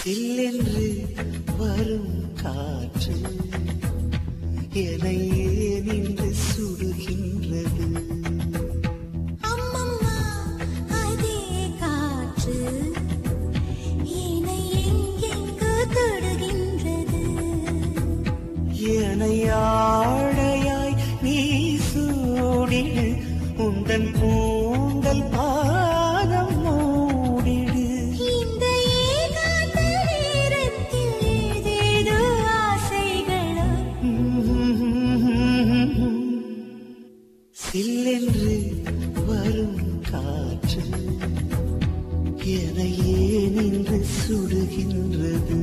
சில்லென்று வரும் காற்று எனையே நின்று சுடுகின்றது அம்மம்மா அதே காற்று என்னை எங்கெங்கோ தொடுகின்றது எனையாழையாய் நீ சூடிடு உந்தன் கூந்தல் பாதம் மூடிடு இந்த ஏகாந்த நேரத்தில் ஏதேதோ ஆசைகளோ சில்லென்று வரும் காற்று எனையே நின்று சுடுகின்றது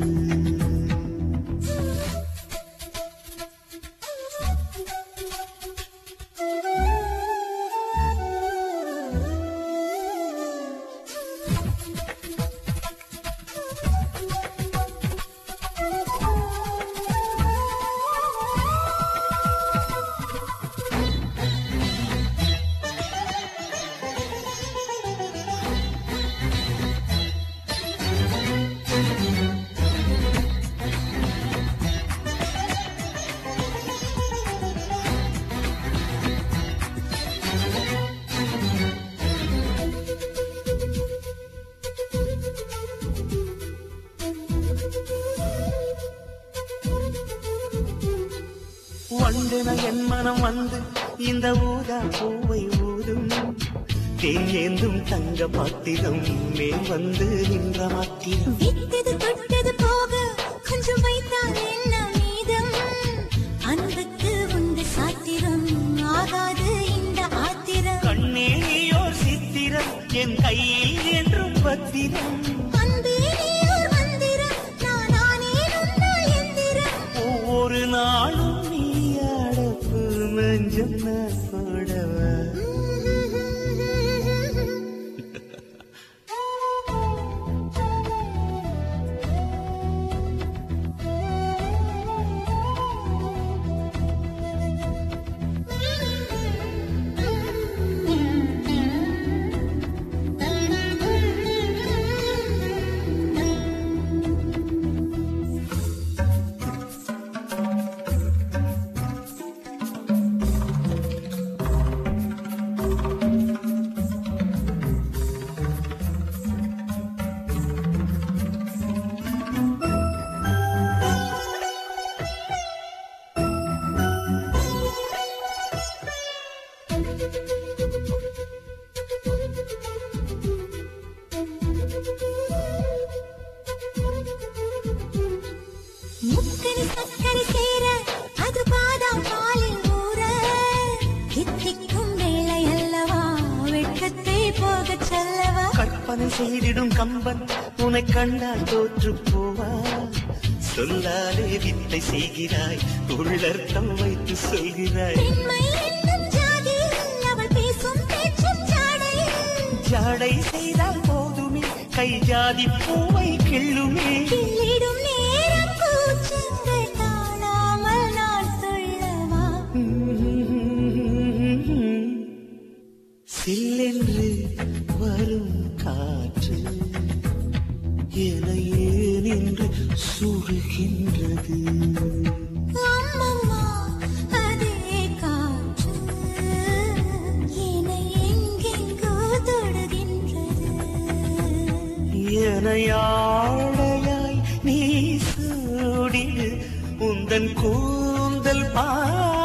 வந்தன என் மனம் வந்து இந்த ஊதா பூவை ஊதும் தேங்கேந்தும் தங்க பாத்திரம் மேல் வந்து நின்ற மாத்திரம் விட்டது தொட்டது போக கொஞ்சம் வைத்தால் என்ன மீதம் அன்புக்கு உண்டு சாத்திரம் ஆகாது இந்த ஆத்திரம் கண்ணே நீயோர் சித்திரம் என் கையில் என்றும் பத்திரம் அன்பே நீ ஓர் மந்திரம் நான் ஆனேன் உன்னால் எந்திரம் ஒவ்வொரு நாளும் நீ அடப்பு மஞ்சள் நான் போடவா முக்கனி சக்கரை சேர அது பாதாம் பாலில் ஊற கித்திக்கும் வேளை அல்லவா வெட்கத்தை போகச் சொல்லவா கற்பனை செய்திடும் கம்பன் உன்னை கண்டால் தோற்று போவா சொல்லாலே வித்தை செய்கிறாய் உள்ளர்த்தம் வைத்து சொல்கிறாய் பெண்மை என்னும் ஜாதியில் அவள் பேசும் பேச்சும் ஜாடையில் ஜாடை செய்தால் போதுமே கை ஜாதி பூவை கிள்ளுமே கிள்ளிடும் நேரம் கூச்சங்கள் தாழாமல் நான் சொல்லவா சில்லென்று வரும் காற்று எனையே நின்று சுடுகின்றது அம்மம்மா அதே காற்று என்னை எங்கெங்கோ தொடுகின்றது எனையாழையாய் நீ சூடிடு உந்தன் கூந்தல் பா